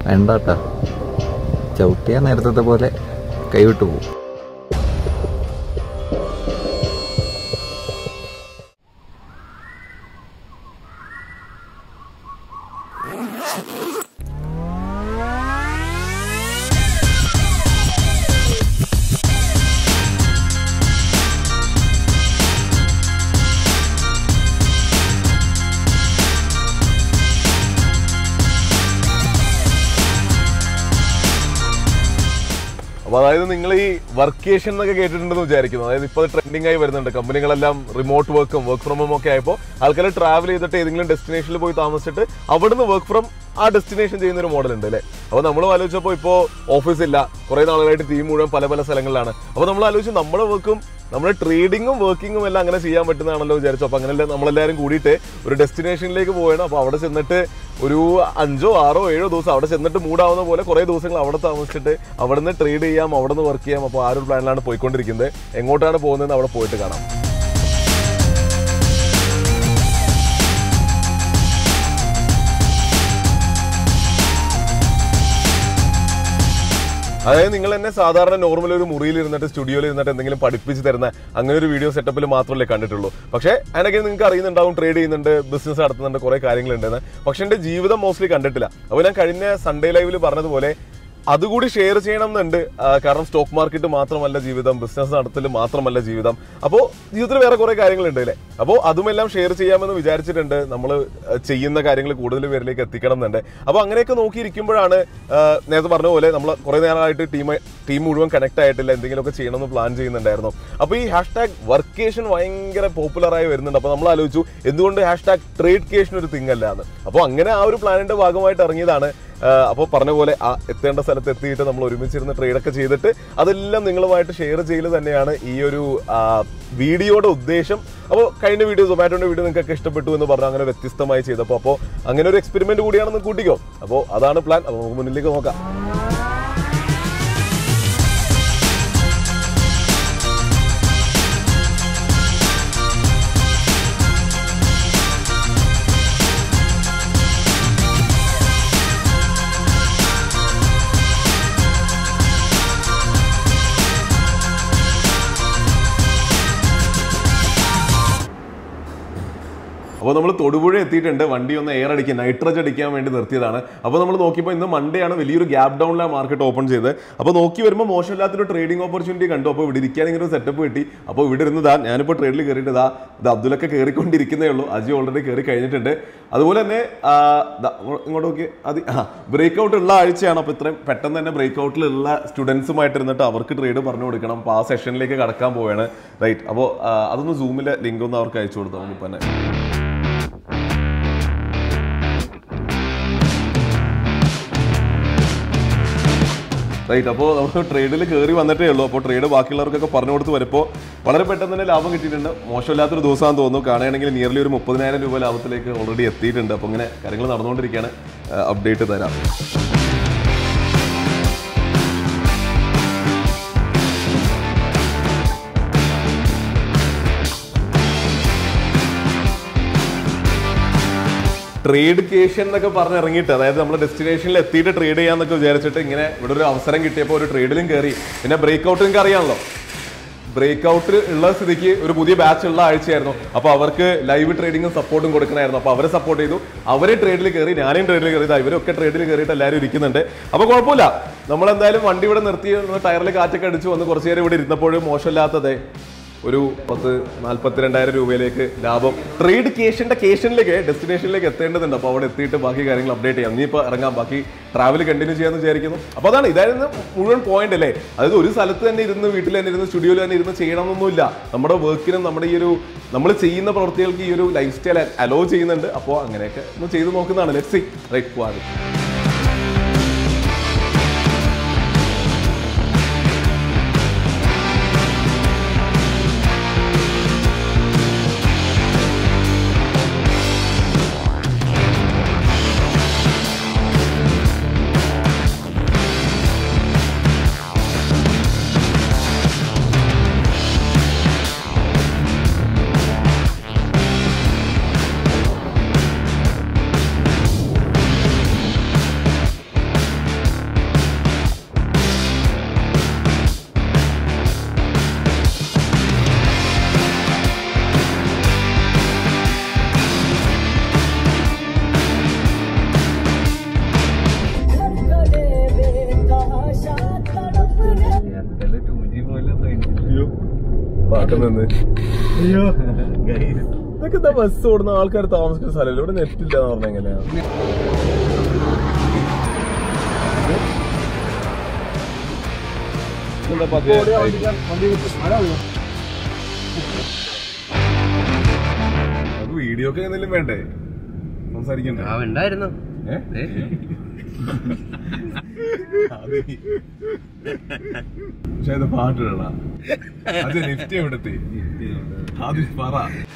വേണ്ടാട്ടാ ചവിട്ടിയാ നേരത്തെ പോലെ കൈവിട്ടു പോകും അപ്പൊ അതായത് നിങ്ങൾ ഈ വർക്കേഷൻ എന്നൊക്കെ കേട്ടിട്ടുണ്ടെന്ന് വിചാരിക്കുന്നു അതായത് ഇപ്പോൾ ട്രെൻഡിങ് ആയി വരുന്നുണ്ട് കമ്പനികളെല്ലാം റിമോട്ട് വർക്കും വർക്ക് ഫ്രം ഹോം ഒക്കെ ആയപ്പോൾ ആൾക്കാർ ട്രാവൽ ചെയ്തിട്ട് ഏതെങ്കിലും ഡെസ്റ്റിനേഷനിൽ പോയി താമസിച്ചിട്ട് അവിടുന്ന് വർക്ക് ഫ്രം ആ ഡെസ്റ്റിനേഷൻ ചെയ്യുന്ന ഒരു മോഡൽ ഉണ്ട് അല്ലേ അപ്പോൾ നമ്മൾ ആലോചിച്ചപ്പോൾ ഇപ്പോൾ ഓഫീസ് ഇല്ല കുറേ നാളുകളായിട്ട് ടീം മുഴുവൻ പല പല സ്ഥലങ്ങളിലാണ് അപ്പോൾ നമ്മൾ ആലോചിച്ച് നമ്മുടെ വർക്കും നമ്മുടെ ട്രേഡിങ്ങും വർക്കിങ്ങും എല്ലാം അങ്ങനെ ചെയ്യാൻ പറ്റുന്നതാണല്ലോ വിചാരിച്ചു അപ്പോൾ അങ്ങനെ നമ്മളെല്ലാവരും കൂടിയിട്ട് ഒരു ഡെസ്റ്റിനേഷനിലേക്ക് പോവുകയാണ് അപ്പോൾ അവിടെ ചെന്നിട്ട് ഒരു അഞ്ചോ ആറോ ഏഴോ ദിവസം അവിടെ ചെന്നിട്ട് മൂടാവുന്ന പോലെ കുറേ ദിവസങ്ങൾ അവിടെ താമസിച്ചിട്ട് അവിടെ നിന്ന് ട്രേഡ് ചെയ്യാം അവിടെ നിന്ന് വർക്ക് ചെയ്യാം അപ്പോൾ ആ ഒരു പ്ലാനിലാണ് പോയിക്കൊണ്ടിരിക്കുന്നത് എങ്ങോട്ടാണ് പോകുന്നതെന്ന് അവിടെ പോയിട്ട് കാണാം അതായത് നിങ്ങൾ എന്നെ സാധാരണ നോർമൽ ഒരു മുറിയിൽ ഇരുന്നിട്ട് സ്റ്റുഡിയോയിൽ ഇരുന്നിട്ട് എന്തെങ്കിലും പഠിപ്പിച്ച് തരുന്ന അങ്ങനെ ഒരു വീഡിയോ സെറ്റപ്പിൽ മാത്രമല്ലേ കണ്ടിട്ടുള്ളൂ പക്ഷേ അതിനൊക്കെ നിങ്ങൾക്ക് അറിയുന്നുണ്ടാവും ട്രേഡ് ചെയ്യുന്നുണ്ട് ബിസിനസ് നടത്തുന്നുണ്ട് കുറെ കാര്യങ്ങളുണ്ടെന്ന് പക്ഷെ എന്റെ ജീവിതം മോസ്റ്റ്ലി കണ്ടിട്ടില്ല അപ്പോൾ ഞാൻ കഴിഞ്ഞ സൺഡേ ലൈവിൽ പറഞ്ഞതുപോലെ അതുകൂടി ഷെയർ ചെയ്യണം എന്നുണ്ട് ആ, കാരണം സ്റ്റോക്ക് മാർക്കറ്റ് മാത്രമല്ല ജീവിതം ബിസിനസ് നടത്തൽ മാത്രമല്ല ജീവിതം അപ്പോൾ ജീവിതത്തിൽ വേറെ കുറെ കാര്യങ്ങളുണ്ട് അല്ലേ അപ്പോൾ അതുമെല്ലാം ഷെയർ ചെയ്യാമെന്ന് വിചാരിച്ചിട്ടുണ്ട് നമ്മൾ ചെയ്യുന്ന കാര്യങ്ങൾ കൂടുതൽ പേരിലേക്ക് എത്തിക്കണം എന്നുണ്ട് അപ്പോൾ അങ്ങനെയൊക്കെ നോക്കിയിരിക്കുമ്പോഴാണ് ആ, നേരത്തെ പറഞ്ഞ പോലെ നമ്മൾ കുറെ നേരമായിട്ട് ടീം ടീം മുഴുവൻ കണക്ട് ആയിട്ടില്ല എന്തെങ്കിലുമൊക്കെ ചെയ്യണമെന്ന് പ്ലാൻ ചെയ്യുന്നുണ്ടായിരുന്നു അപ്പോൾ ഈ ഹാഷ് ടാഗ് വർക്കേഷൻ ഭയങ്കര പോപ്പുലർ ആയി വരുന്നുണ്ട് അപ്പോൾ നമ്മൾ ആലോചിച്ചു എന്തുകൊണ്ട് ഹാഷ് ടാഗ് ട്രേഡ് കേഷൻ ഒരു തിങ് അല്ല എന്ന് അപ്പോൾ അങ്ങനെ ആ ഒരു പ്ലാനിന്റെ ഭാഗമായിട്ട് ഇറങ്ങിയതാണ് അപ്പോൾ പറഞ്ഞ പോലെ ആ എത്തേണ്ട സ്ഥലത്ത് എത്തിയിട്ട് നമ്മൾ ഒരുമിച്ചിരുന്ന് ട്രേഡൊക്കെ ചെയ്തിട്ട് അതെല്ലാം നിങ്ങളുമായിട്ട് ഷെയർ ചെയ്യൽ തന്നെയാണ് ഈ ഒരു ആ, വീഡിയോയുടെ ഉദ്ദേശം അപ്പോൾ കഴിഞ്ഞ വീഡിയോ സൊമാറ്റോന്റെ വീഡിയോ നിങ്ങൾക്ക് ഇഷ്ടപ്പെട്ടു എന്ന് പറഞ്ഞു അങ്ങനെ വ്യത്യസ്തമായി ചെയ്തപ്പോൾ അപ്പോൾ അങ്ങനെ ഒരു എക്സ്പെരിമെന്റ് കൂടിയാണെന്ന് കൂട്ടിക്കോ അപ്പോൾ അതാണ് പ്ലാൻ അപ്പോൾ നമുക്ക് മുന്നിലേക്ക് നോക്കാം അപ്പോൾ നമ്മൾ തൊടുപുഴ എത്തിയിട്ടുണ്ട് വണ്ടി ഒന്ന് എയർ അടിക്കാൻ നൈട്രജ് അടിക്കാൻ വേണ്ടി നിർത്തിയതാണ് അപ്പോൾ നമ്മൾ നോക്കിയപ്പോൾ ഇന്ന് മൺഡേ ആണ് വലിയൊരു ഗ്യാപ് ഡൗണിലാണ് മാർക്കറ്റ് ഓപ്പൺ ചെയ്ത് അപ്പോൾ നോക്കി വരുമ്പോൾ മോശമില്ലാത്തൊരു ട്രേഡിംഗ് ഓപ്പർച്യൂണിറ്റി കണ്ടു അപ്പോൾ ഇവിടെ ഇരിക്കാൻ ഇങ്ങനെ ഒരു സെറ്റപ്പ് കിട്ടി അപ്പോൾ ഇവിടെ ഇരുന്ന് ദാ ഞാനിപ്പോൾ ട്രേഡിൽ കയറിയിട്ട് ദാ ഇത് അബ്ദുലൊക്കെ കയറിക്കൊണ്ടിരിക്കുന്നേ ഉള്ളൂ അജി ഓൾറെഡി കയറി കഴിഞ്ഞിട്ടുണ്ട് അതുപോലെ തന്നെ ആ, ദാ ഇങ്ങോ- ഇങ്ങോട്ട് നോക്കി അത് ആ ബ്രേക്ക് ഔട്ട് ഉള്ള ആഴ്ചയാണ് അപ്പോൾ ഇത്രയും പെട്ടെന്ന് തന്നെ ബ്രേക്ക് ഔട്ടിലുള്ള സ്റ്റുഡൻസുമായിട്ട് ഇരുന്നിട്ട് അവർക്ക് ട്രേഡ് പറഞ്ഞു കൊടുക്കണം അപ്പോൾ ആ സെഷനിലേക്ക് കടക്കാൻ പോവുകയാണ് റൈറ്റ് അപ്പോൾ അതൊന്ന് സൂമിലെ ലിങ്ക് ഒന്ന് അവർക്ക് അയച്ചു കൊടുത്താൽ നമുക്ക് തന്നെ റൈറ്റ് അപ്പോൾ നമ്മൾ ട്രേഡിൽ കയറി വന്നിട്ടേ ഉള്ളൂ അപ്പോൾ ട്രേഡ് ബാക്കിയുള്ളവർക്കൊക്കെ പറഞ്ഞു കൊടുത്ത് വരുമ്പോൾ വളരെ പെട്ടെന്ന് തന്നെ ലാഭം കിട്ടിയിട്ടുണ്ട് മോശമില്ലാത്തൊരു ദിവസമാണെന്ന് തോന്നുന്നു കാണുകയാണെങ്കിൽ നിയർലി ഒരു മുപ്പതിനായിരം രൂപ ലാഭത്തിലേക്ക് ഓൾറെഡി എത്തിയിട്ടുണ്ട് അപ്പോൾ ഇങ്ങനെ കാര്യങ്ങൾ നടന്നുകൊണ്ടിരിക്കുകയാണ് അപ്ഡേറ്റ് തരാം ട്രേഡ് കേഷൻ എന്നൊക്കെ പറഞ്ഞ് ഇറങ്ങിയിട്ട് അതായത് നമ്മൾ ഡെസ്റ്റിനേഷനിൽ എത്തിയിട്ട് ട്രേഡ് ചെയ്യാന്നൊക്കെ വിചാരിച്ചിട്ട് ഇങ്ങനെ ഇവിടെ ഒരു അവസരം കിട്ടിയപ്പോൾ ഒരു ട്രേഡിലും കയറി പിന്നെ ബ്രേക്ക് ഔട്ട് നിങ്ങൾക്ക് അറിയാമല്ലോ ബ്രേക്ക് ഔട്ട് ഉള്ള സ്ഥിതിക്ക് ഒരു പുതിയ ബാച്ച് ഉള്ള ആഴ്ചയായിരുന്നു അപ്പോൾ അവർക്ക് ലൈവ് ട്രേഡിങ്ങും സപ്പോർട്ടും കൊടുക്കണമായിരുന്നു അപ്പോൾ അവരെ സപ്പോർട്ട് ചെയ്തു അവരെ ട്രേഡിൽ കയറി ഞാനും ട്രേഡിൽ കയറി ഇതാ ഇവരൊക്കെ ട്രേഡിൽ കയറിയിട്ട് എല്ലാവരും ഇരിക്കുന്നുണ്ട് അപ്പോൾ കുഴപ്പമില്ല നമ്മൾ എന്തായാലും വണ്ടി ഇവിടെ നിർത്തി ഒന്ന് ടയറിൽ കാറ്റൊക്കെ അടിച്ചു വന്ന് കുറച്ച് നേരം ഇവിടെ ഇരുന്നപ്പോഴും മോശമില്ലാത്തതേ ഒരു പത്ത് നാല്പത്തിരണ്ടായിരം രൂപയിലേക്ക് ലാഭം ട്രേഡ് കേഷന്റെ കേഷനിലേക്ക് ഡെസ്റ്റിനേഷനിലേക്ക് എത്തേണ്ടതുണ്ട് അപ്പോൾ അവിടെ എത്തിയിട്ട് ബാക്കി കാര്യങ്ങൾ അപ്ഡേറ്റ് ചെയ്യാം ഇനിയിപ്പോൾ ഇറങ്ങാം ബാക്കി ട്രാവൽ കണ്ടിന്യൂ ചെയ്യാമെന്ന് വിചാരിക്കുന്നു അപ്പോൾ അതാണ് ഇതായിരുന്നു മുഴുവൻ പോയിന്റ് അല്ലേ അതായത് ഒരു സ്ഥലത്ത് തന്നെ ഇരുന്ന് വീട്ടിൽ തന്നെ ഇരുന്ന് സ്റ്റുഡിയോയിൽ തന്നെ ഇരുന്ന് ചെയ്യണമെന്നൊന്നുമില്ല നമ്മുടെ വർക്കിനും നമ്മുടെ ഈ ഒരു നമ്മൾ ചെയ്യുന്ന പ്രവൃത്തികൾക്ക് ഈ ഒരു ലൈഫ് സ്റ്റൈൽ അലോ ചെയ്യുന്നുണ്ട് അപ്പോൾ അങ്ങനെയൊക്കെ ഒന്ന് ചെയ്ത് നോക്കുന്നതാണ് ലെറ്റ് സി റൈറ്റ് പോകാതെ നാട്ടിൽ നിന്ന് അയ്യോ ഇതൊക്കെ എന്താ ബസ് ഓടുന്ന ആൾക്കാർ താമസിക്കുന്ന സ്ഥലമല്ല ഇവിടെ നെറ്റ് ഇല്ല എന്ന് പറഞ്ഞ എങ്ങനെയാ എന്താ പതിയെ നമുക്ക് വീഡിയോ ഒക്കെ എന്തെങ്കിലും വേണ്ടേ സംസാരിക്കണ്ടേ ആ ഉണ്ടായിരുന്നു ഏ? ഏ? പക്ഷെ ഇത് പാട്ടിടണ അത് നിഫ്റ്റി എവിടത്തെ അത് പറ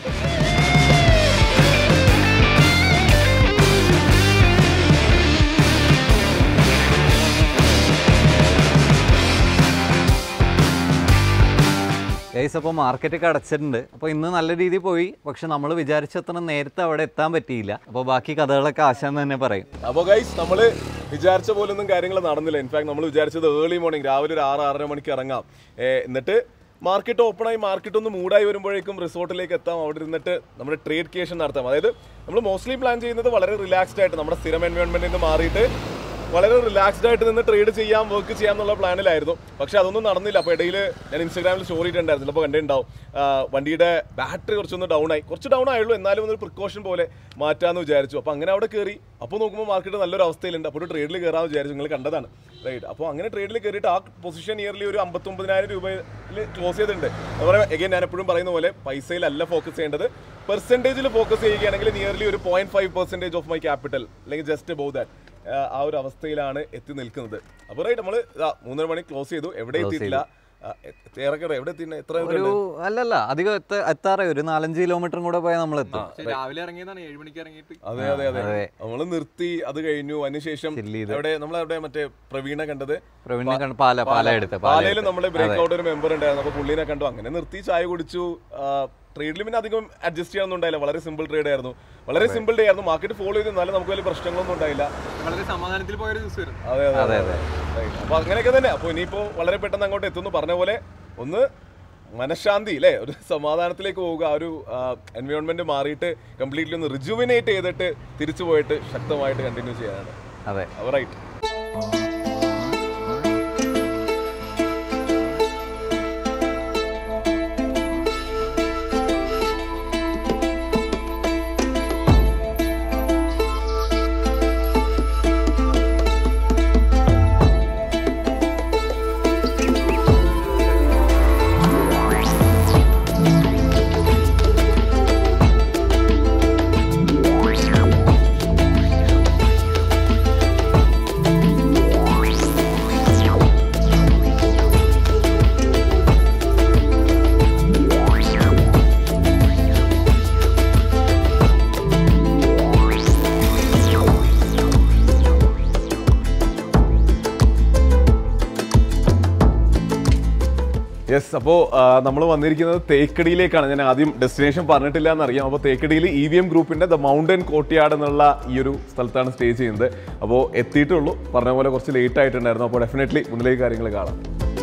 ഗൈസ് അപ്പോൾ മാർക്കറ്റൊക്കെ അടച്ചിട്ടുണ്ട് അപ്പോൾ ഇന്ന് നല്ല രീതിയിൽ പോയി പക്ഷെ നമ്മൾ വിചാരിച്ചത്ര നേരത്തെ അവിടെ എത്താൻ പറ്റിയില്ല അപ്പോൾ ബാക്കി കഥകളൊക്കെ ആശാന്ന് തന്നെ പറയും അപ്പൊ ഗൈസ് നമ്മള് വിചാരിച്ച പോലൊന്നും കാര്യങ്ങൾ നടന്നില്ല ഇൻഫാക്ട് നമ്മൾ വിചാരിച്ചത് ഏർലി മോർണിംഗ് രാവിലെ ഒരു ആറ് ആറര മണിക്ക് ഇറങ്ങാം ഏ, എന്നിട്ട് മാർക്കറ്റ് ഓപ്പൺ ആയി മാർക്കറ്റ് ഒന്ന് മൂടായി വരുമ്പോഴേക്കും റിസോർട്ടിലേക്ക് എത്താം അവിടെ ഇരുന്നിട്ട് നമ്മുടെ ട്രേഡ് കേഷൻ നടത്താം അതായത് നമ്മൾ മോസ്റ്റ്ലി പ്ലാൻ ചെയ്യുന്നത് വളരെ റിലാക്സ്ഡ് ആയിട്ട് നമ്മുടെ സ്ഥിരം എൻവയോൺമെന്റിൽ നിന്ന് മാറിയിട്ട് വളരെ റിലാക്സ്ഡ് ആയിട്ട് നിന്ന് ട്രേഡ് ചെയ്യാം വർക്ക് ചെയ്യാം എന്നുള്ള പ്ലാനിലായിരുന്നു പക്ഷെ അതൊന്നും നടന്നില്ല അപ്പോൾ ഇടയിൽ ഞാൻ ഇൻസ്റ്റാഗ്രാമിൽ സ്റ്റോറി ഇട്ടുണ്ടായിരുന്നു ചിലപ്പോൾ കണ്ടിട്ടുണ്ടാവും ആ, വണ്ടിയുടെ ബാറ്ററി കുറച്ചൊന്ന് ഡൗൺ ആയി കുറച്ച് ഡൗൺ ആയുള്ളൂ എന്നാലും ഒന്ന് പ്രിക്കോഷൻ പോലെ മാറ്റാമെന്ന് വിചാരിച്ചു അപ്പോൾ അങ്ങനെ അവിടെ കയറി അപ്പോൾ നോക്കുമ്പോൾ മാർക്കറ്റ് നല്ലൊരു അവസ്ഥയിലുണ്ട് അപ്പോൾ ഒരു ട്രേഡിൽ കയറാമെന്ന് വിചാരിച്ചു നിങ്ങൾ കണ്ടതാണ് റൈറ്റ് അപ്പോൾ അങ്ങനെ ട്രേഡിൽ കയറിയിട്ട് ആ പൊസിഷൻ ഇയർലി ഒരു അമ്പത്തൊമ്പതിനായിരം രൂപയിൽ ക്ലോസ് ചെയ്തിട്ടുണ്ട് അതുപോലെ എഗൈൻ ഞാൻ എപ്പോഴും പറയുന്ന പോലെ പൈസയിലല്ല ഫോക്കസ് ചെയ്യേണ്ടത് പെർസെൻറ്റേജിൽ ഫോക്കസ് ചെയ്യുകയാണെങ്കിൽ നിയർലി ഒരു point five percentage of my capital അല്ലെങ്കിൽ ജസ്റ്റ് ബോ ദാറ്റ് ആ ഒരു അവസ്ഥയിലാണ് എത്തി നിൽക്കുന്നത് അപ്പോൾ റൈറ്റ് നമ്മൾ മൂന്നര മണി ക്ലോസ് ചെയ്തു എവിടെ Close എത്തിയിട്ടില്ല ആ, എ- ഏറെക്കുറെ എവിടെ എത്തി എത്ര ഒരു അല്ലല്ല അധികം എത്ത എത്താറേ ഒരു നാലഞ്ച് കിലോമീറ്ററും കൂടെ പോയാൽ നമ്മൾ എത്തും പക്ഷേ രാവിലെ ഇറങ്ങിയതാണ് ഏഴ് മണിക്ക് ഇറങ്ങിയിട്ട് അതെ അതെ അതെ അതെ. നമ്മൾ നിർത്തി അത് കഴിഞ്ഞു അതിനുശേഷം Chill ചെയ്ത്. എവിടെ നമ്മൾ അവിടെ മറ്റേ പ്രവീണ കണ്ടത് പ്രവീണിനെ കണ്ട് പാല പാല എടുത്ത് പാല പാലയിൽ എടുത്ത്. നമ്മുടെ ബ്രേക്ക് ഔട്ട് ഒരു മെമ്പർ ഉണ്ടായിരുന്നു അപ്പൊ പുള്ളിനെ കണ്ടു അങ്ങനെ നിർത്തി ചായ കുടിച്ചു ട്രേഡിൽ പിന്നെ അധികം അഡ്ജസ്റ്റ് ചെയ്യാനൊന്നും ഉണ്ടായില്ല വളരെ സിമ്പിൾ ട്രേഡ് ആയിരുന്നു വളരെ സിമ്പിൾ ഡേ ആയിരുന്നു മാർക്കറ്റ് ഫോളോ ചെയ്ത് എന്നാലും നമുക്ക് വലിയ പ്രശ്നങ്ങളൊന്നും ഉണ്ടായില്ല വളരെ സമാധാനത്തിൽ പോയൊരു ദിവസം ആയിരുന്നു അതെ അതെ അതെ, അതെ Right. അപ്പൊ അങ്ങനെയൊക്കെ തന്നെ അപ്പൊ ഇനിയിപ്പോ വളരെ പെട്ടെന്ന് അങ്ങോട്ട് എത്തുന്നു പറഞ്ഞ പോലെ ഒന്ന് മനഃശാന്തി അല്ലേ ഒരു സമാധാനത്തിലേക്ക് പോവുക ആ ഒരു എൻവയോൺമെന്റ് മാറിയിട്ട് കംപ്ലീറ്റ്ലി ഒന്ന് റിജുവിനേറ്റ് ചെയ്തിട്ട് തിരിച്ചു പോയിട്ട് ശക്തമായിട്ട് കണ്ടിന്യൂ ചെയ്യാനാണ് അതെ റൈറ്റ് യെസ് അപ്പോൾ നമ്മൾ വന്നിരിക്കുന്നത് തേക്കടിയിലേക്കാണ് ഞാൻ ആദ്യം ഡെസ്റ്റിനേഷൻ പറഞ്ഞിട്ടില്ല എന്നറിയാം അപ്പോൾ തേക്കടിയിൽ ഇ വി എം ഗ്രൂപ്പിന്റെ ദ മൗണ്ടൻ കോട്ടിയാട് എന്നുള്ള ഈ ഒരു സ്ഥലത്താണ് സ്റ്റേ ചെയ്യുന്നത് അപ്പോൾ എത്തിയിട്ടുള്ളൂ പറഞ്ഞ പോലെ കുറച്ച് ലേറ്റ് ആയിട്ടുണ്ടായിരുന്നു അപ്പോൾ ഡെഫിനറ്റ്ലി മുന്നിലേക്ക് കാര്യങ്ങൾ കാണാം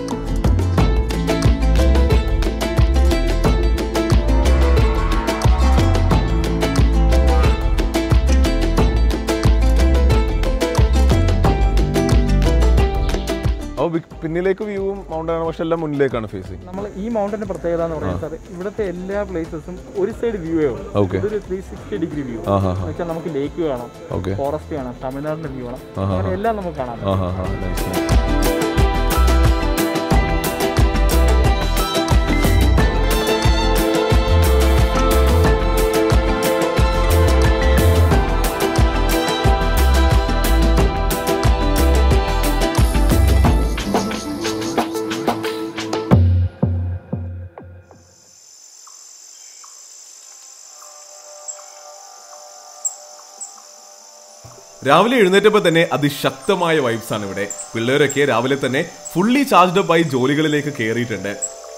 അപ്പോൾ പിന്നിലേക്ക് വ്യൂവും മൗണ്ടൻ ആണ് പക്ഷെ എല്ലാം മുന്നിലേക്കാണ് ഫേസിങ് നമ്മൾ ഈ മൗണ്ടന്റെ പ്രത്യേകത എന്ന് പറയുന്നത് ഇവിടുത്തെ എല്ലാ പ്ലേസസും ഒരു സൈഡ് വ്യൂ ആവും ഓക്കെ ഇതൊരു ത്രീ സിക്സ്റ്റി ഡിഗ്രി വ്യൂ ആ ഹാ എന്ന് വെച്ചാൽ നമുക്ക് ലേക്ക് കാണാം ഓക്കെ ഫോറസ്റ്റ് കാണാം തമിഴ്നാടിന്റെ വ്യൂ കാണാം ആഹാ. അങ്ങനെ എല്ലാം നമുക്ക് കാണാം ആ ഹാ ഹാ നൈസ് രാവിലെ എഴുന്നേറ്റപ്പോൾ തന്നെ അതിശക്തമായ വൈബ്സ് ആണ് ഇവിടെ പിള്ളേരൊക്കെ രാവിലെ തന്നെ ഫുള്ളി ചാർജ്ഡ് അപ്പ് ആയി ജോലികളിലേക്ക് കയറിയിട്ടുണ്ട്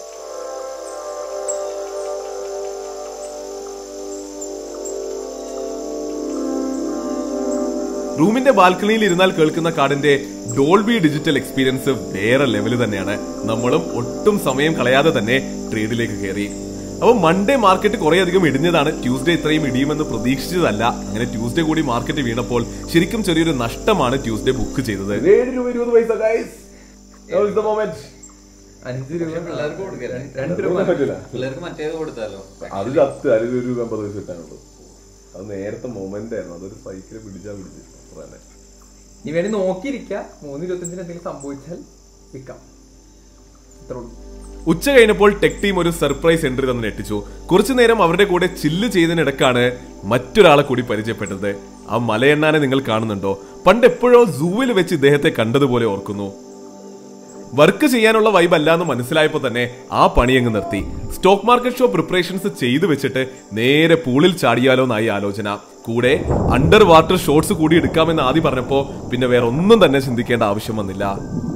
റൂമിന്റെ ബാൽക്കണിയിൽ ഇരുന്നാൽ കേൾക്കുന്ന കാടിന്റെ ഡോൾബി ഡിജിറ്റൽ എക്സ്പീരിയൻസ് വേറെ ലെവൽ തന്നെയാണ് നമ്മളും ഒട്ടും സമയം കളയാതെ തന്നെ ട്രേഡിലേക്ക് കയറി അപ്പോൾ മൺഡേ മാർക്കറ്റ് കുറെ അധികം ഇടിഞ്ഞതാണ് ട്യൂസ്ഡേ ഇത്രയും ഇടിയുമെന്ന് പ്രതീക്ഷിച്ചതല്ല അങ്ങനെ ട്യൂസ്ഡേ കൂടി മാർക്കറ്റ് വീണപ്പോൾ ശരിക്കും ചെറിയൊരു നഷ്ടമാണ് ട്യൂസ്ഡേ ബുക്ക് ചെയ്തത് ഏഴ് രൂപ ഇരുപത് പൈസ ഗൈസ് അഞ്ച് രൂപ പിള്ളേർക്ക് കൊടുക്കുക രണ്ട് രൂപ പിള്ളേർക്ക് മറ്റേത് കൊടുത്താലോ അത് ചത്ത് അതിൽ ഒരു അമ്പത് പൈസ കിട്ടാനുള്ളൂ അത് നേരത്തെ മൊമെന്റ് ആയിരുന്നു അതൊരു സൈക്കിൾ പിടിച്ചാ പിടിച്ചു അത്ര തന്നെ നീ വേണി നോക്കിയിരിക്കുക മൂന്ന് ഇരുപത്തഞ്ചിന് എന്തെങ്കിലും സംഭവിച്ചാൽ വിൽക്കാം ഇത്രേ ഉള്ളൂ ഉച്ച കഴിഞ്ഞപ്പോൾ ടെക് ടീം ഒരു സർപ്രൈസ് എൻട്രി തന്നെ എത്തിച്ചു കുറച്ചു നേരം അവരുടെ കൂടെ ചില്ല് ചെയ്തതിനിടക്കാണ് മറ്റൊരാളെ കൂടി പരിചയപ്പെട്ടത് ആ മലയെണ്ണാനെ നിങ്ങൾ കാണുന്നുണ്ടോ പണ്ട് എപ്പോഴോ സൂവിൽ വെച്ച് ഇദ്ദേഹത്തെ കണ്ടതുപോലെ ഓർക്കുന്നു വർക്ക് ചെയ്യാനുള്ള വൈബ് അല്ലാന്ന് മനസ്സിലായപ്പോൾ തന്നെ ആ പണി അങ്ങ് നിർത്തി സ്റ്റോക്ക് മാർക്കറ്റ് ഷോ പ്രിപ്പറേഷൻസ് ചെയ്തു വെച്ചിട്ട് നേരെ പൂളിൽ ചാടിയാലോ എന്നായി ആലോചന കൂടെ അണ്ടർ വാട്ടർ ഷോട്ട്സ് കൂടി എടുക്കാമെന്ന് ആദ്യം പറഞ്ഞപ്പോ പിന്നെ വേറെ ഒന്നും തന്നെ ചിന്തിക്കേണ്ട ആവശ്യം വന്നില്ല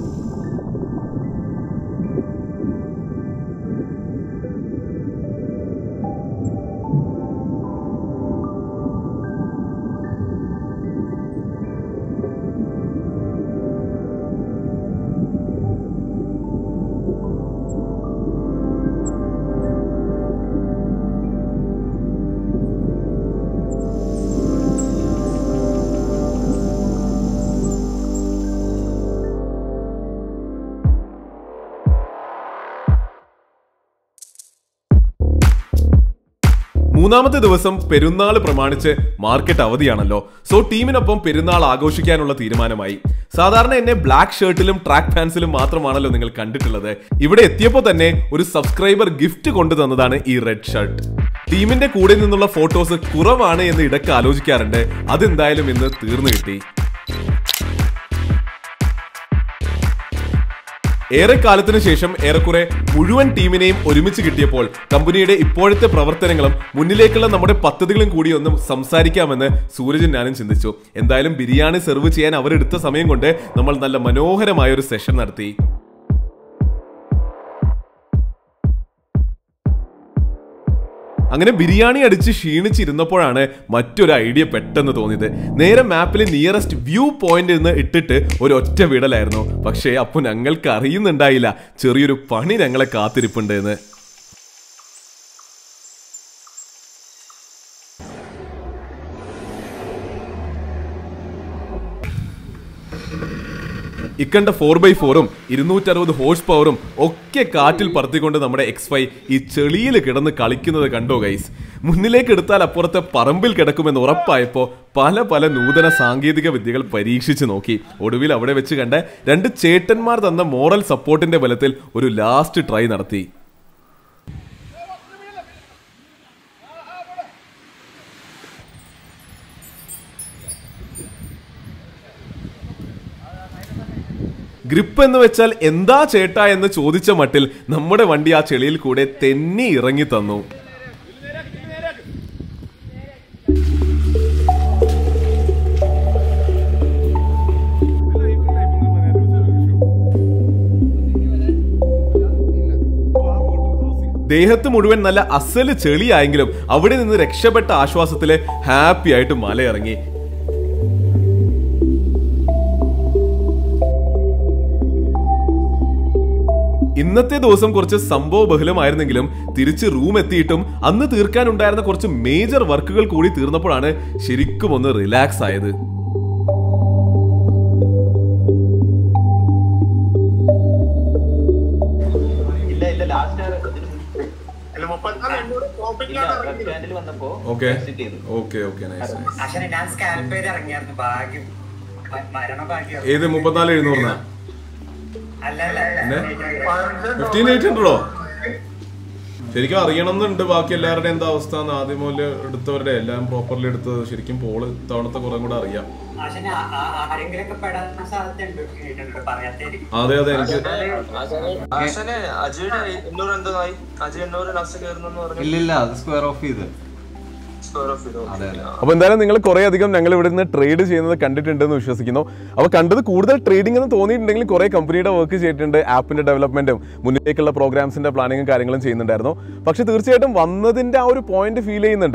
മൂന്നാമത്തെ ദിവസം പെരുന്നാൾ പ്രമാണിച്ച് മാർക്കറ്റ് അവധിയാണല്ലോ സോ ടീമിനൊപ്പം പെരുന്നാൾ ആഘോഷിക്കാനുള്ള തീരുമാനമായി സാധാരണ എന്നെ ബ്ലാക്ക് ഷർട്ടിലും ട്രാക്ക് പാൻസിലും മാത്രമാണല്ലോ നിങ്ങൾ കണ്ടിട്ടുള്ളത് ഇവിടെ എത്തിയപ്പോൾ തന്നെ ഒരു സബ്സ്ക്രൈബർ ഗിഫ്റ്റ് കൊണ്ടു തന്നതാണ് ഈ റെഡ് ഷർട്ട് ടീമിന്റെ കൂടെ നിന്നുള്ള ഫോട്ടോസ് കുറവാണ് എന്ന് ഇടയ്ക്ക് ആലോചിക്കാറുണ്ട് അതെന്തായാലും ഇന്ന് തീർന്നു കിട്ടി ഏറെ കാലത്തിനു ശേഷം ഏറെക്കുറെ മുഴുവൻ ടീമിനെയും ഒരുമിച്ച് കിട്ടിയപ്പോൾ കമ്പനിയുടെ ഇപ്പോഴത്തെ പ്രവർത്തനങ്ങളും മുന്നിലേക്കുള്ള നമ്മുടെ പദ്ധതികളും കൂടി ഒന്ന് സംസാരിക്കാമെന്ന് സൂരജും ഞാനും ചിന്തിച്ചു എന്തായാലും ബിരിയാണി സെർവ് ചെയ്യാൻ അവരെടുത്ത സമയം കൊണ്ട് നമ്മൾ നല്ല മനോഹരമായ ഒരു സെഷൻ നടത്തി അങ്ങനെ ബിരിയാണി അടിച്ച് ക്ഷീണിച്ചിരുന്നപ്പോഴാണ് മറ്റൊരു ഐഡിയ പെട്ടെന്ന് തോന്നിയത് നേരെ മാപ്പിൽ നിയറസ്റ്റ് വ്യൂ പോയിന്റ് എന്ന് ഇട്ടിട്ട് ഒരു ഒറ്റ വിടലായിരുന്നു പക്ഷേ അപ്പോൾ ഞങ്ങൾക്ക് അറിയുന്നുണ്ടായില്ല ചെറിയൊരു പണി ഞങ്ങളെ കാത്തിരിപ്പുണ്ട് എന്ന് ഇക്കണ്ട ഫോർ ബൈ ഫോറും ഇരുന്നൂറ്ററുപത് ഹോഴ്സ് പവറും ഒക്കെ കാറ്റിൽ പറത്തിക്കൊണ്ട് നമ്മുടെ എക്സ് ഫൈവ് ഈ ചെളിയിൽ കിടന്ന് കളിക്കുന്നത് കണ്ടോ ഗൈസ് മുന്നിലേക്ക് എടുത്താൽ അപ്പുറത്തെ പറമ്പിൽ കിടക്കുമെന്ന് ഉറപ്പായപ്പോൾ പല പല നൂതന സാങ്കേതിക വിദ്യകൾ പരീക്ഷിച്ച് നോക്കി ഒടുവിൽ അവിടെ വെച്ച് കണ്ട രണ്ട് ചേട്ടന്മാർ തന്ന മോറൽ സപ്പോർട്ടിന്റെ ബലത്തിൽ ഒരു ലാസ്റ്റ് ട്രൈ നടത്തി ഗ്രിപ്പ് എന്ന് വെച്ചാൽ എന്താ ചേട്ടാ എന്ന് ചോദിച്ച മട്ടിൽ നമ്മുടെ വണ്ടി ആ ചെളിയിൽ കൂടെ തെന്നി ഇറങ്ങി തന്നു ദേഹത്ത് മുഴുവൻ നല്ല അസല് ചെളിയായെങ്കിലും അവിടെ നിന്ന് രക്ഷപ്പെട്ട ആശ്വാസത്തില് ഹാപ്പി ആയിട്ട് മലയിറങ്ങി ഇന്നത്തെ ദിവസം കുറച്ച് സംഭവ ബഹുലമായിരുന്നെങ്കിലും തിരിച്ച് റൂം എത്തിയിട്ടും അന്ന് തീർക്കാനുണ്ടായിരുന്ന കുറച്ച് മേജർ വർക്കുകൾ കൂടി തീർന്നപ്പോഴാണ് ശരിക്കും ഒന്ന് റിലാക്സ് ആയത് ഇല്ല ഇല്ല ലാസ്റ്റ് ബസ് സ്റ്റാൻഡിൽ വന്നപ്പോ ഓക്കെ visit ചെയ്തു ഓക്കെ ഓക്കെ നൈസ് അശ്വനെ ഞാൻ സ്കാൽപ്പ് ചെയ്ത് ഇറങ്ങിയായിരുന്നു ഭാഗ്യം മ- മരണ ഭാഗ്യം ഏത് മുപ്പത്തിനാല് എഴുന്നൂറിനാ അല്ല അല്ല പിന്നെ? ഫിഫ്റ്റീൻ എയ്റ്റ് ഹൺഡ്രഡോ ശരിക്കും അറിയണമെന്നുണ്ട് ബാക്കി എല്ലാവരുടെയും എന്താ അവസ്ഥ എന്ന് ആദ്യം മുതൽ എടുത്തവരുടെ എല്ലാം പ്രോപ്പർലി എടുത്തത് ശരിക്കും പോള് തവണത്തെ കുറെ കൂടെ അറിയാം അശ്വന് ആരെങ്കിലും ഒക്കെ പെടാൻ സാധ്യതയുണ്ട് കേട്ടിട്ടുണ്ട് പറയാത്തേരി അതെ അതെ എനിക്ക് ആശാനെ അജയുടെ എണ്ണൂറ് എന്തായി അജയ് എണ്ണൂറ് ലാസ്റ്റ് കയറുന്നു പറഞ്ഞു ഇല്ലില്ല അത് സ്ക്വയർ ഓഫ് ചെയ്ത് സ്ക്വയർ ഓഫ് ചെയ്തു അതെ അതെ അപ്പൊ എന്തായാലും നിങ്ങൾ കുറെ അധികം ഞങ്ങൾ ഇവിടെ നിന്ന് ട്രേഡ് ചെയ്യുന്നത് കണ്ടിട്ടുണ്ടെന്ന് വിശ്വസിക്കുന്നു അപ്പൊ കണ്ടത് കൂടുതൽ ട്രേഡിംഗ് എന്ന് തോന്നിയിട്ടുണ്ടെങ്കിൽ കുറെ കമ്പനിയുടെ വർക്ക് ചെയ്തിട്ടുണ്ട് ആപ്പിന്റെ ഡെവലപ്മെന്റും മുന്നിലേക്കുള്ള പ്രോഗ്രാംസിന്റെ പ്ലാനിങ്ങും കാര്യങ്ങളും ചെയ്യുന്നുണ്ടായിരുന്നു പക്ഷെ തീർച്ചയായിട്ടും വന്നതിന്റെ ആ ഒരു പോയിന്റ് ഫീൽ ചെയ്യുന്നുണ്ട്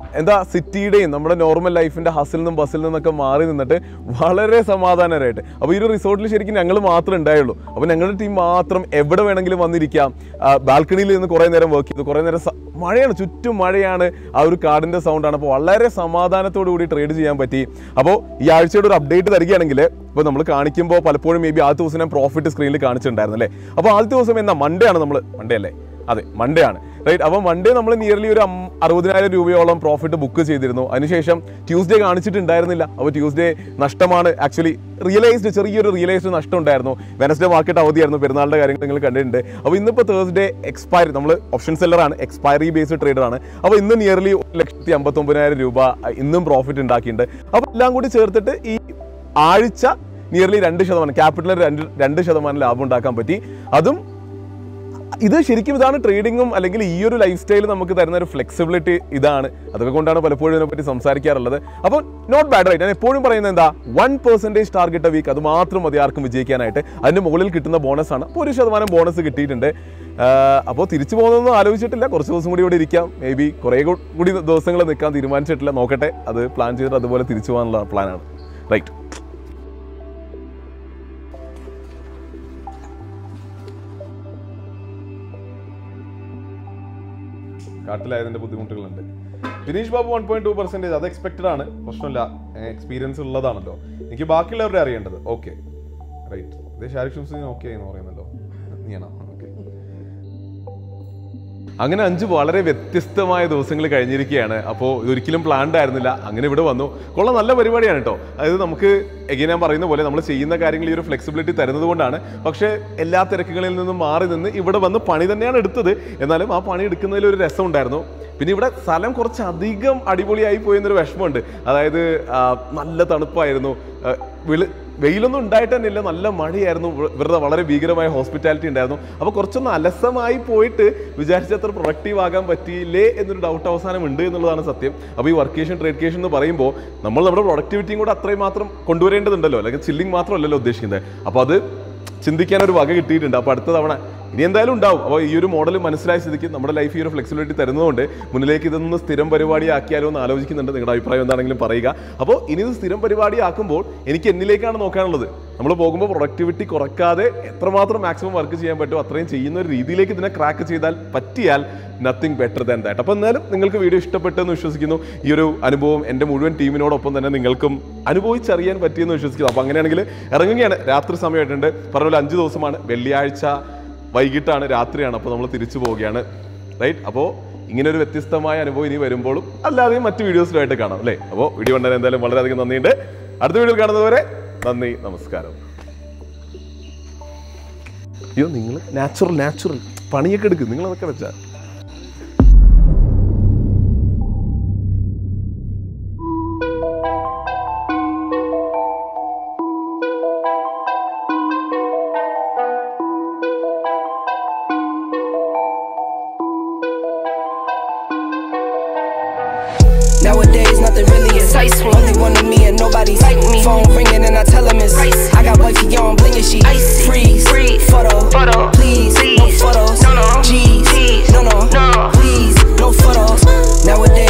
എന്താ സിറ്റിയുടെയും നമ്മുടെ നോർമൽ ലൈഫിന്റെ ഹസിൽ നിന്നും ബസ്സിൽ നിന്നൊക്കെ മാറി നിന്നിട്ട് വളരെ സമാധാനമായിട്ട് അപ്പോൾ ഈ ഒരു റിസോർട്ടിൽ ശരിക്കും ഞങ്ങൾ മാത്രമേ ഉണ്ടായുള്ളൂ അപ്പോൾ ഞങ്ങളുടെ ടീം മാത്രം എവിടെ വേണമെങ്കിലും വന്നിരിക്കാം ബാൽക്കണിയിൽ നിന്ന് കുറേ നേരം വർക്ക് ചെയ്തു കുറേ നേരം സ- മഴയാണ് ചുറ്റും മഴയാണ് ആ ഒരു കാടിന്റെ സൗണ്ടാണ് അപ്പോൾ വളരെ സമാധാനത്തോടു കൂടി ട്രേഡ് ചെയ്യാൻ പറ്റി അപ്പോൾ ഈ ആഴ്ചയുടെ ഒരു അപ്ഡേറ്റ് തരികയാണെങ്കിൽ ഇപ്പോൾ നമ്മൾ കാണിക്കുമ്പോൾ പലപ്പോഴും മേ ബി ആദ്യത്തെ ദിവസം ഞാൻ പ്രോഫിറ്റ് സ്ക്രീനിൽ കാണിച്ചിട്ടുണ്ടായിരുന്നു അല്ലേ അപ്പോൾ ആദ്യത്തെ ദിവസം എന്നാ മൺഡേ ആണ് നമ്മൾ മൺഡേ അല്ലേ അതെ മൺഡേ ആണ് റൈറ്റ് അപ്പോൾ മൺഡേ നമ്മൾ നിയർലി ഒരു അം- അറുപതിനായിരം രൂപയോളം പ്രോഫിറ്റ് ബുക്ക് ചെയ്തിരുന്നു അതിനുശേഷം ട്യൂസ്ഡേ കാണിച്ചിട്ടുണ്ടായിരുന്നില്ല അപ്പോൾ ട്യൂസ്ഡേ നഷ്ടമാണ് ആക്ച്വലി റിയലൈസ്ഡ് ചെറിയൊരു റിയലൈസ്ഡ് നഷ്ടം ഉണ്ടായിരുന്നു വെനസ്ഡേ മാർക്കറ്റ് അവധിയായിരുന്നു പെരുന്നാളിന്റെ കാര്യങ്ങൾ നിങ്ങൾ കണ്ടിട്ടുണ്ട് അപ്പോൾ ഇന്നിപ്പോൾ തേഴ്സ്ഡേ എക്സ്പയറി നമ്മൾ ഓപ്ഷൻ സെല്ലറാണ് എക്സ്പയറി ബേസ്ഡ് ട്രേഡർ ആണ് അപ്പോൾ ഇന്ന് നിയർലി ഒരു ലക്ഷത്തി അമ്പത്തൊമ്പതിനായിരം രൂപ അഹ് ഇന്നും പ്രോഫിറ്റ് ഉണ്ടാക്കിയിട്ടുണ്ട് അപ്പോൾ എല്ലാം കൂടി ചേർത്തിട്ട് ഈ ആഴ്ച നിയർലി രണ്ട് ശതമാനം ക്യാപിറ്റലിൽ രണ്ട് രണ്ട് ശതമാനം ലാഭം ഉണ്ടാക്കാൻ പറ്റി അതും ഇത് ശരിക്കും ഇതാണ് ട്രേഡിങ്ങും അല്ലെങ്കിൽ ഈ ഒരു ലൈഫ് സ്റ്റൈൽ നമുക്ക് തരുന്ന ഒരു ഫ്ലെക്സിബിലിറ്റി ഇതാണ് അതൊക്കെ കൊണ്ടാണ് പലപ്പോഴും ഇതിനെപ്പറ്റി സംസാരിക്കാറുള്ളത് അപ്പോൾ നോട്ട് ബാഡ് റൈറ്റ് ഞാൻ എപ്പോഴും പറയുന്നത് എന്താ one percentage target a week അത് മാത്രം മതി ആർക്കും വിജയിക്കാനായിട്ട് അതിന് മുകളിൽ കിട്ടുന്ന ബോണസ് ആണ് അപ്പോൾ ഒരു ശതമാനം ബോണസ് കിട്ടിയിട്ടുണ്ട് അപ്പോൾ തിരിച്ചു പോകുന്നതൊന്നും ആലോചിച്ചിട്ടില്ല കുറച്ച് ദിവസം കൂടി ഇവിടെ ഇരിക്കാം മേ ബി കുറേ കൂ- കൂടി ദിവസങ്ങൾ നിൽക്കാൻ തീരുമാനിച്ചിട്ടില്ല നോക്കട്ടെ അത് പ്ലാൻ ചെയ്തിട്ട് അതുപോലെ തിരിച്ചു പോകാനുള്ള പ്ലാനാണ് റൈറ്റ് കാട്ടിലായതിന്റെ ബുദ്ധിമുട്ടുകളുണ്ട് Vineesh Babu one point two percentage അത് എക്സ്പെക്റ്റഡ് ആണ് പ്രശ്നമില്ല എക്സ്പീരിയൻസ് ഉള്ളതാണല്ലോ എനിക്ക് ബാക്കിയുള്ളവരുടെ അറിയേണ്ടത് ഓക്കെ റൈറ്റ് ഇത് ഷാരിഖ് ഷംസിന് ഓക്കെ എന്ന് പറയുന്നല്ലോ നീയാണോ ഓക്കെ അങ്ങനെ അഞ്ച് വളരെ വ്യത്യസ്തമായ ദിവസങ്ങൾ കഴിഞ്ഞിരിക്കുകയാണ് അപ്പോൾ ഇതൊരിക്കലും പ്ലാൻഡ് ആയിരുന്നില്ല അങ്ങനെ ഇവിടെ വന്നു കൊള്ളാം നല്ല പരിപാടിയാണ് കേട്ടോ അതായത് നമുക്ക് എഗെയിൻ ഞാൻ പറയുന്ന പോലെ നമ്മൾ ചെയ്യുന്ന കാര്യങ്ങൾ ഈ ഒരു ഫ്ലെക്സിബിലിറ്റി തരുന്നത് കൊണ്ടാണ് പക്ഷേ എല്ലാ തിരക്കുകളിൽ നിന്നും മാറി നിന്ന് ഇവിടെ വന്ന് പണി തന്നെയാണ് എടുത്തത് എന്നാലും ആ പണി എടുക്കുന്നതിൽ ഒരു രസം ഉണ്ടായിരുന്നു പിന്നെ ഇവിടെ സ്ഥലം കുറച്ച് അധികം അടിപൊളിയായി പോയെന്നൊരു വിഷമമുണ്ട് അതായത് ആ, നല്ല തണുപ്പായിരുന്നു ആ, വെളി വെയിലൊന്നും ഉണ്ടായിട്ട് തന്നെ ഇല്ല നല്ല മഴയായിരുന്നു ഇവ- ഇവരുടെ വളരെ ഭീകരമായ ഹോസ്പിറ്റാലിറ്റി ഉണ്ടായിരുന്നു അപ്പോൾ കുറച്ചൊന്ന് അലസമായി പോയിട്ട് വിചാരിച്ചത്ര പ്രൊഡക്റ്റീവ് ആകാൻ പറ്റിയില്ലേ എന്നൊരു ഡൗട്ട് അവസാനം ഉണ്ട് എന്നുള്ളതാണ് സത്യം അപ്പോൾ ഈ വർക്കേഷൻ ട്രേഡ്ക്കേഷൻ എന്ന് പറയുമ്പോൾ നമ്മൾ നമ്മുടെ പ്രൊഡക്ടിവിറ്റിയും കൂടെ അത്രയും മാത്രം കൊണ്ടുവരേണ്ടതുണ്ടല്ലോ അല്ലെങ്കിൽ ചില്ലിങ് മാത്രമല്ലല്ലോ ഉദ്ദേശിക്കുന്നത് അപ്പോൾ അത് ചിന്തിക്കാൻ ഒരു വക കിട്ടിയിട്ടുണ്ട് അപ്പോൾ അടുത്ത തവണ ഇനി എന്തായാലും ഉണ്ടാവും അപ്പോൾ ഈ ഒരു മോഡൽ മനസ്സിലായ സ്ഥിതിക്ക് നമ്മുടെ ലൈഫ് ഈ ഒരു ഫ്ലെക്സിബിലിറ്റി തരുന്നതുകൊണ്ട് മുന്നിലേക്ക് ഇതൊന്ന് സ്ഥിരം പരിപാടിയാക്കിയാലോ എന്ന് ആലോചിക്കുന്നുണ്ട് നിങ്ങളുടെ അഭിപ്രായം എന്താണെങ്കിലും പറയുക അപ്പോൾ ഇനി ഇത് സ്ഥിരം പരിപാടിയാക്കുമ്പോൾ എനിക്ക് എന്നിലേക്കാണ് നോക്കാനുള്ളത് നമ്മൾ പോകുമ്പോൾ പ്രൊഡക്ടിവിറ്റി കുറക്കാതെ എത്രമാത്രം മാക്സിമം വർക്ക് ചെയ്യാൻ പറ്റുമോ അത്രയും ചെയ്യുന്ന ഒരു രീതിയിലേക്ക് ഇതിനെ ക്രാക്ക് ചെയ്താൽ പറ്റിയാൽ നത്തിങ് ബെറ്റർ ദാൻ ദാറ്റ് അപ്പോൾ എന്നാലും നിങ്ങൾക്ക് വീഡിയോ ഇഷ്ടപ്പെട്ടെന്ന് വിശ്വസിക്കുന്നു ഈ ഒരു അനുഭവം എൻ്റെ മുഴുവൻ ടീമിനോടൊപ്പം തന്നെ നിങ്ങൾക്കും അനുഭവിച്ചറിയാൻ പറ്റിയെന്ന് വിശ്വസിക്കുന്നു അപ്പോൾ അങ്ങനെയാണെങ്കിൽ ഇറങ്ങുകയാണ് രാത്രി സമയമായിട്ടുണ്ട് പറഞ്ഞ പോലെ അഞ്ച് ദിവസമാണ് വെള്ളിയാഴ്ച വൈകിട്ടാണ് രാത്രിയാണ് അപ്പോൾ നമ്മൾ തിരിച്ചു പോവുകയാണ് റൈറ്റ് അപ്പോൾ ഇങ്ങനെ ഒരു വ്യത്യസ്തമായ അനുഭവം ഇനി വരുമ്പോഴും അല്ലാതെയും മറ്റ് വീഡിയോസിലുമായിട്ട് കാണാം അല്ലേ അപ്പോൾ വീഡിയോ കണ്ടാൽ എന്തായാലും വളരെയധികം നന്ദിയുണ്ട് അടുത്ത വീഡിയോയിൽ കാണുന്നതുവരെ നന്ദി നമസ്കാരം അയ്യോ നിങ്ങൾ നാച്ചുറൽ നാച്ചുറൽ പണിയൊക്കെ എടുക്കും നിങ്ങൾ അതൊക്കെ വെച്ചാൽ Nowadays, nothing really is. Only one of me and nobody's like me. Phone ringing and I tell him it's I got wifey on blingy she freeze. Photo, photo, please, no photos. No, no, G's, no, no, no, please, no photos. Nowadays.